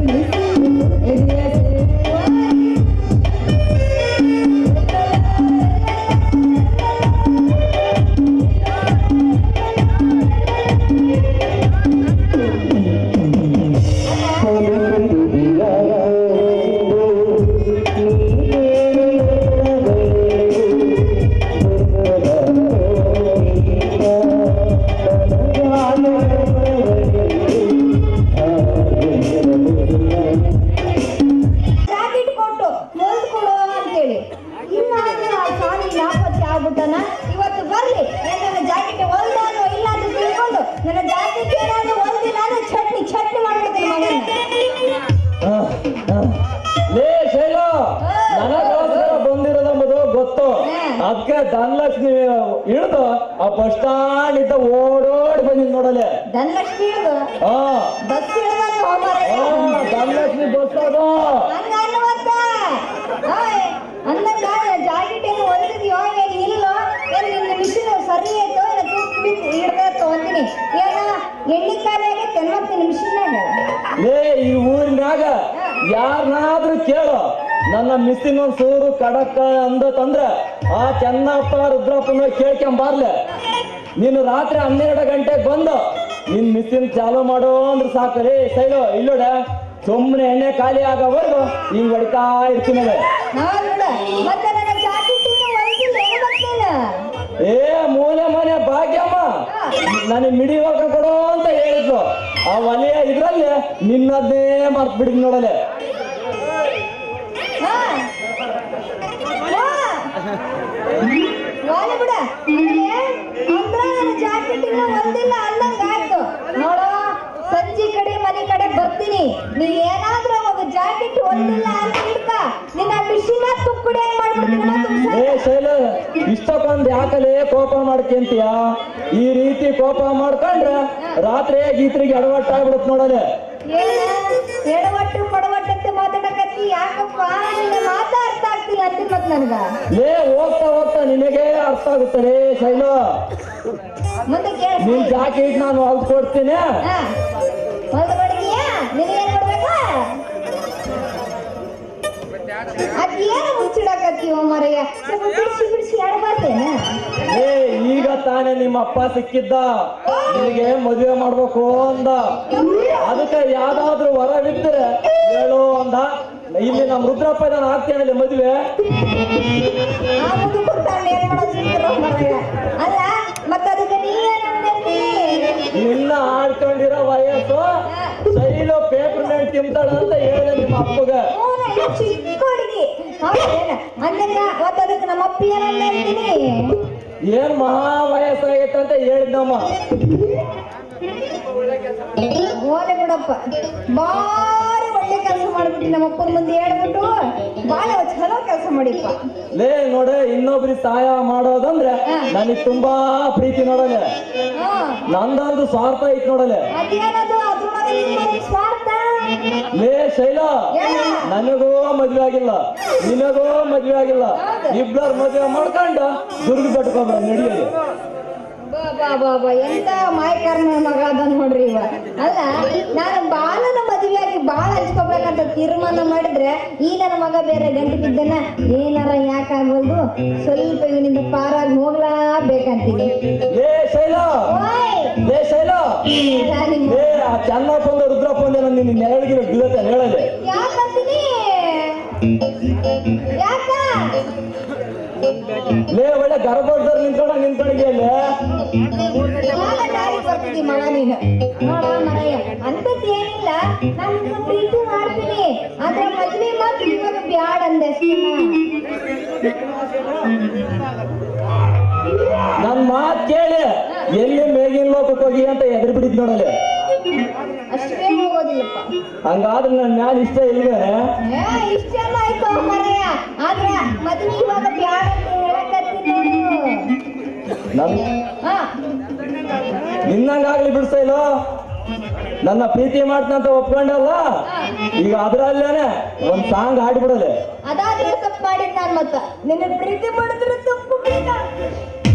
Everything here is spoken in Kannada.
ಜಾಕೆಟ್ ಕೊಟ್ಟು ಹೊಲ್ದು ಕೊಡು ಅಂತೇಳಿ ಇನ್ನಾದ್ರೂ ಆ ಸ್ವಾಮಿ ನಾಪತ್ತೆ ಆಗ್ಬಿಟ್ಟನ ಇವತ್ತು ಬರ್ಲಿ ಏನ್ ನನ್ನ ಜಾಕೆಟ್ ಹೊಲ್ದಾನು ಇಲ್ಲ ಅಂತ ತಿಳ್ಕೊಂಡು ನನ್ನ ಜಾಕೆಟ್ ಏನಾದ್ರು ಹೊಲ್ದಿಲ್ಲ ಅಂದ್ರೆ ಚಟ್ನಿ ಚಟ್ನಿ ಮಾಡ್ಬಿಡ್ತೀನಿ ಮಗನ್ನ ಲೇ ಶೈಲ ನನಗೋಸ್ಕರ ಬಂದಿರೋದಂಬುದು ಗೊತ್ತು ಅದಕ್ಕೆ ಧನಲಕ್ಷ್ಮಿ ಇಳಿದು ಆ ಬಸ್ ಸ್ಟಾಂಡ್ ಇದ್ದ ಓಡೋಡಿ ಬಂದಿದ್ ನೋಡಲೆ ಧನಲಕ್ಷ್ಮಿ ಹಿಡ್ದು ಹಾ ಬಸ್ ಹಿಡ್ದಂಗ ಹೋಗ್ಬಾರ ಹಾ, ಧನಲಕ್ಷ್ಮಿ ಬಸ್ ಅದು ಹಂಗ ಅನ್ನುವಂತ ಅಂದಂಗ ಜಾಕೆಟ್ ಏನು ಹೊಲ್ದಿದ್ಯೋ ಏನು ಇಲ್ಲೋ ಏನು ನಿನ್ನ ಮಿಷಿನ್ ಸರಿ ಆಯ್ತೋ ಏನು ತೂಕ್ ಬಿದ್ದು ಹಿಡ್ದತ್ತೋ ಅಂತೀನಿ ಏನ ಎಣ್ಣೆ ಖಾಲಿ ಆಗೈತೆ ಮತ್ತೆ ನಿನ್ನ ಮಿಷಿನ್ನಾಗ ಲೇ ಈ ಊರಿನಾಗ ಯಾರನ್ನಾದ್ರೂ ಕೇಳು ನನ್ನ ಮಿಸ್ಸಿನ ಒಂದ್ ಸೂರು ಕಡಕ ಅಂದತಂದ್ರ ಆ ಚೆನ್ನಪ್ಪ ರುದ್ರಪ್ಪನ ಕೇಳ್ಕೊಂಬಾರ್ಲೆ ನೀನು ರಾತ್ರಿ ಹನ್ನೆರಡು ಗಂಟೆಗೆ ಬಂದು ನಿನ್ ಮಿಸ್ಸಿನ ಚಾಲು ಮಾಡೋ ಅಂದ್ರೆ ಸಾಕು ರೇ ಸೈಲು ಇಲ್ಲೋಡ ಸುಮ್ಮನೆ ಎಣ್ಣೆ ಖಾಲಿ ಆಗೋವರೆಗೂ ಹಿಂಗ್ ಹೊಡಿತಾ ಇರ್ತೀನಿ ನೋಡ ಮತ್ತೆ ನನ್ನ ಜಾಕೆಟ್ ಇನ್ನು ಹೊಲ್ದಿಲ್ಲ ಏನು ಬರ್ತೀನ ಏ ಮೂಲೆ ಮನೆ ಭಾಗ್ಯಮ್ಮ ನನಗೆ ಮಿಡಿ ವರ್ಗ ಕೊಡು ಅಂತ ಹೇಳಿದ್ಲು ಆ ಒಲೆಯ ಇದ್ರಲ್ಲಿ ನಿನ್ನದ್ದೇ ಮರ್ತ್ ಬಿಡಿದ್ ನೋಡಲೆ ಹಾ ವಾಲಿ ಬಿಡ ಅಂದ್ರೆ ಅಂದ್ರ ನನ್ನ ಜಾಕೆಟ್ ಇನ್ನು ಹೊಲ್ದಿಲ್ಲ ಅಂದಂಗ ಆಯ್ತು ನೋಡೋ ಸಂಜೆ ಕಡೆ ಮನೆ ಕಡೆ ಬರ್ತೀನಿ ನೀ ಏನಾದ್ರೂ ಅವಾಗ ಜಾಕೆಟ್ ಹೊಲ್ದಿಲ್ಲ ಅಂತ ಹಿಡ್ಕ ನಿನ್ನ ಮಿಷಿನ ತುಕ್ಕುಡಿ ಮಾಡ್ಬಿಡ್ತೀನಿ ಮತ್ತೆ ಏ ಶೈಲ ಇಷ್ಟಕ್ಕೊಂದ್ ಯಾಕಲೇ ಕೋಪ ಮಾಡ್ಕೊಂತೀಯ ಈ ರೀತಿ ಕೋಪ ಮಾಡ್ಕೊಂಡ್ರೆ ರಾತ್ರಿ ಗೀತ್ರಿಗೆ ಎಡವಟ್ಟಾಗ್ಬಿಡುತ್ತೆ ನೋಡಲೆ ಏನ ಎಡವಟ್ಟು ಪಡವಟ್ಟು ಅಂತ ಮಾತಾಡಕತ್ತಿ ಯಾಕಪ್ಪ ನಿನ್ನ ಮಾತ ಅರ್ಥ ಆಗ್ತಿಲ್ಲ ಅಂತೀನಿ ಮತ್ ನನ್ಗ ಲೇ ಹೋಗ್ತಾ ಹೋಗ್ತಾ ನಿನಗೆ ಅರ್ಥ ಆಗುತ್ತದೆ ಶೈಲ ಮುಂದೆ ಕೇಳ ನಿನ್ ಜಾಕೆಟ್ ನಾನು ಹೊಲ್ದ್ ಕೊಡ್ತೀನಿ ಹೊಲ್ದ ಬಡಗಿಯಾ ನಿನಗೇನ್ ಕೊಡ್ಬೇಕಾ ಅದ್ ಏನು ಮುಚ್ಚಿಡಕತ್ತೀವ ಮರೆಯ ಸ್ವಲ್ಪ ಬಿಡಿಸಿ ಬಿಡಿಸಿ ಆಡ್ಬಾರ್ದೇನ ಏ ಈಗ ತಾನೇ ನಿಮ್ಮ ಅಪ್ಪ ಸಿಕ್ಕಿದ್ದ ನಿನಗೆ ಮದುವೆ ಮಾಡ್ಬೇಕು ಅಂದ ಅದಕ್ಕೆ ಯಾವ್ದಾದ್ರು ವರವಿದ್ರೆ ಹೇಳು ಅಂದ ಇಲ್ಲಿ ನಮ್ಮ ರುದ್ರಪ್ಪ ನಾನು ಆಗ್ತೇನೆ ಮದುವೆ ಆ ಮುದುಕರು ತಾಂಡ್ ಏನ್ ಮಾಡೋದಿದ್ರು ಮರೆಯ ಅಲ್ಲ ಮತ್ತ ಅದಕ್ಕೆ ನೀವೇನ್ ಅಂದಿರ್ತಿ ನಿನ್ನ ಆಡ್ಕೊಂಡಿರೋ ವಯಸ್ಸು ಸೈಲು ಪೇಪರ್ ಮೇಲೆ ತಿಂತಾಳ ಅಂತ ಹೇಳಿದೆ ನಿಮ್ಮ ಅಪ್ಪಗ ಅವನ ಚಿಕ್ಕ ಹುಡುಗಿ ಹೌದೇನ ಅಂದಂಗ ಮತ್ತ ಅದಕ್ಕೆ ನಮ್ಮ ಅಪ್ಪ ಏನಂದ ಅಂತೀನಿ ಏನ್ ಮಹಾ ವಯಸ್ಸಾಗೈತೆ ಅಂತ ಹೇಳಿದ್ನಮ್ಮ ಓಲೆ ಬಿಡಪ್ಪ ಬಾರಿ ಒಳ್ಳೆ ಕೆಲಸ ಮಾಡ್ಬಿಟ್ಟು ನಮ್ಮ ಅಪ್ಪನ ಮುಂದೆ ಹೇಳ್ಬಿಟ್ಟು ಬಾಳ ಚಲೋ ಕೆಲಸ ಮಾಡಿಪ್ಪ ಲೇ ನೋಡೆ ಇನ್ನೊಬ್ರಿಗೆ ಸಹಾಯ ಮಾಡೋದಂದ್ರೆ ನನಗ್ ತುಂಬಾ ಪ್ರೀತಿ ನೋಡಲೆ ಹಾ ನಂದೊಂದು ಸ್ವಾರ್ಥ ಐತ್ ನೋಡಲೆ ಅದೇನದು ಅದ್ರೊಳಗೆ ನಿಮ್ಮ ಸ್ವಾರ್ಥ ಲೇ ಶೈಲ ಏನ? ನನಗೂ ಮದ್ವೆ ಆಗಿಲ್ಲ ನಿನಗೂ ಮದ್ವೆ ಆಗಿಲ್ಲ ಇಬ್ಳರ್ ಮದ್ವೆ ಮಾಡ್ಕೊಂಡು ದುರ್ಗ ಬೆಟ್ಕೊಂಡ್ರ ನಡಿಯಲ್ಲಿ ಬಾ ಬಾ ಬಾ ಬಾ ಎಂತ ಮಾಯಕರ್ಮ ಮಗ ಅದ ನೋಡ್ರಿ ಇವ ಅಲ್ಲ ನಾನು ಬಾಲನ ಮದುವೆಯಾಗಿ ಬಾಳ ಹಂಚ್ಕೋಬೇಕಂತ ತೀರ್ಮಾನ ಮಾಡಿದ್ರೆ ಈ ನನ್ನ ಮಗ ಬೇರೆ ಗಂಟು ಬಿದ್ದನ ಏನಾರ ಯಾಕಾಗಲ್ದು ಸ್ವಲ್ಪ ಇವನಿಂದ ಪಾರಾಗಿ ಹೋಗ್ಲಾಬೇಕಂತೀನಿ ಲೇ ಶೈಲ ಓಯ್ ಲೇ ಶೈಲ ನಾನು ನಿಮ್ಮ ಲೇ ಆ ಚೆನ್ನಪ್ಪಂದ ರುದ್ರಪ್ಪಂದ ನಿನ್ನ ನೆರಳಿಗಿರೋ ಬೀಳತ್ತೆ ಹೇಳಲೆ ಯಾಕಂತೀನಿ ಯಾಕ ಲೇ ಒಳ್ಳೆ ಗರ್ಭದಲ್ಲಿ ನಿಂತ್ಕೊಂಡ ನಿಂತ್ಕೊಂಡಿದ್ಯಲ್ಲ ಯಾಕ ದಾರಿ ಬರ್ತಿದಿ ಮಗ ನೀನು ನೋಡ ಮರಯ್ಯ ಅಂತದ್ ಏನಿಲ್ಲ ನಾನು ನಿನ್ನ ಪ್ರೀತಿ ಮಾಡ್ತೀನಿ ಆದ್ರೆ ಮದ್ವೆ ಮಾತ್ರ ಇವಾಗ ಬ್ಯಾಡ್ ಅಂದೆ ನನ್ ಮಾತ್ ಕೇಳಿ ಎಲ್ಲಿ ಮೇಗಿನ ಲೋಕಕ್ಕೆ ಹೋಗಿ ಅಂತ ಎದುರು ಬಿಡಿದ್ ನೋಡಲೆ ಅಷ್ಟೇ ಹೋಗೋದಿಲ್ಲಪ್ಪ ಹಂಗಾದ್ರೆ ನನ್ ಮ್ಯಾಲ ಇಷ್ಟ ಇಲ್ವೇ ಏ ಇಷ್ಟೆಲ್ಲ ಆಯ್ತು ಮರಯ್ಯ ಆದ್ರೆ ಮದ್ವೆ ಇವಾಗ ಬ್ಯಾಡ್ ಅಂತ ಹೇಳಕತ್ತೀನಿ ನನ್ ಹಾ ನಿನ್ನಂಗಾಗ್ಲಿ ಬಿಡ್ತಾ ಇಲ್ಲ ನನ್ನ ಪ್ರೀತಿ ಮಾಡ್ತಂತ ಒಪ್ಕೊಂಡಲ್ಲ ಈಗ ಅದ್ರಲ್ಲೇನೆ ಒಂದ್ ಸಾಂಗ್ ಹಾಡ್ಬಿಡಲೆ ಅದಾದ್ರೆ ತಪ್ಪು ಮಾಡಿದ್ ನಾನ್ ಮತ್ತ ನಿನ್ನ ಪ್ರೀತಿ ಮಾಡಿದ್ರೆ ತಪ್ಪು ಬೇಡ